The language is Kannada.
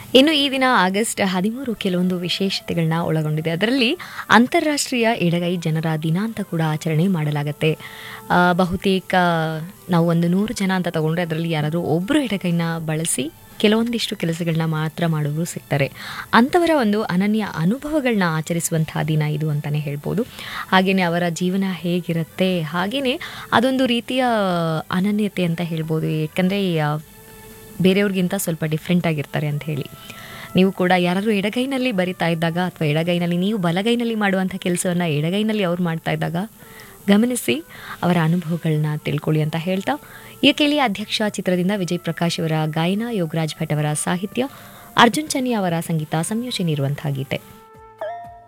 ಇನ್ನು ಈ ದಿನ ಆಗಸ್ಟ್ ಹದಿಮೂರು ಕೆಲವೊಂದು ವಿಶೇಷತೆಗಳನ್ನ ಒಳಗೊಂಡಿದೆ ಅದರಲ್ಲಿ ಅಂತಾರಾಷ್ಟ್ರೀಯ ಎಡಗೈ ಜನರ ದಿನ ಅಂತ ಕೂಡ ಆಚರಣೆ ಮಾಡಲಾಗುತ್ತೆ ಆ, ಬಹುತೇಕ ನಾವು ಒಂದು ನೂರು ಜನ ಅಂತ ತಗೊಂಡ್ರೆ ಅದರಲ್ಲಿ ಯಾರಾದರೂ ಒಬ್ಬರು ಎಡಗೈನ ಬಳಸಿ ಕೆಲವೊಂದಿಷ್ಟು ಕೆಲಸಗಳನ್ನ ಮಾತ್ರ ಮಾಡುವವರು ಸಿಗ್ತಾರೆ ಅಂಥವರ ಒಂದು ಅನನ್ಯ ಅನುಭವಗಳನ್ನ ಆಚರಿಸುವಂತಹ ದಿನ ಇದು ಅಂತಲೇ ಹೇಳ್ಬೋದು ಹಾಗೆಯೇ ಅವರ ಜೀವನ ಹೇಗಿರುತ್ತೆ ಹಾಗೆಯೇ ಅದೊಂದು ರೀತಿಯ ಅನನ್ಯತೆ ಅಂತ ಹೇಳ್ಬೋದು ಯಾಕಂದರೆ ಬೇರೆಯವ್ರಿಗಿಂತ ಸ್ವಲ್ಪ ಡಿಫ್ರೆಂಟ್ ಆಗಿರ್ತಾರೆ ಅಂತ ಹೇಳಿ ನೀವು ಕೂಡ ಯಾರಾದರೂ ಎಡಗೈನಲ್ಲಿ ಬರಿತಾ ಇದ್ದಾಗ ಅಥವಾ ಎಡಗೈನಲ್ಲಿ ನೀವು ಬಲಗೈನಲ್ಲಿ ಮಾಡುವಂಥ ಕೆಲಸವನ್ನು ಎಡಗೈನಲ್ಲಿ ಅವ್ರು ಮಾಡ್ತಾ ಇದ್ದಾಗ ಗಮನಿಸಿ ಅವರ ಅನುಭವಗಳನ್ನ ತಿಳ್ಕೊಳ್ಳಿ ಅಂತ ಹೇಳ್ತಾ ಈ ಕೇಳಿ ಅಧ್ಯಕ್ಷ ಚಿತ್ರದಿಂದ ವಿಜಯ್ ಪ್ರಕಾಶ್ ಅವರ ಗಾಯನ ಯೋಗರಾಜ್ ಭಟ್ ಅವರ ಸಾಹಿತ್ಯ ಅರ್ಜುನ್ ಚನ್ನಿ ಅವರ ಸಂಗೀತ ಸಂಯೋಜನೆ ಇರುವಂತಹ ಗೀತೆ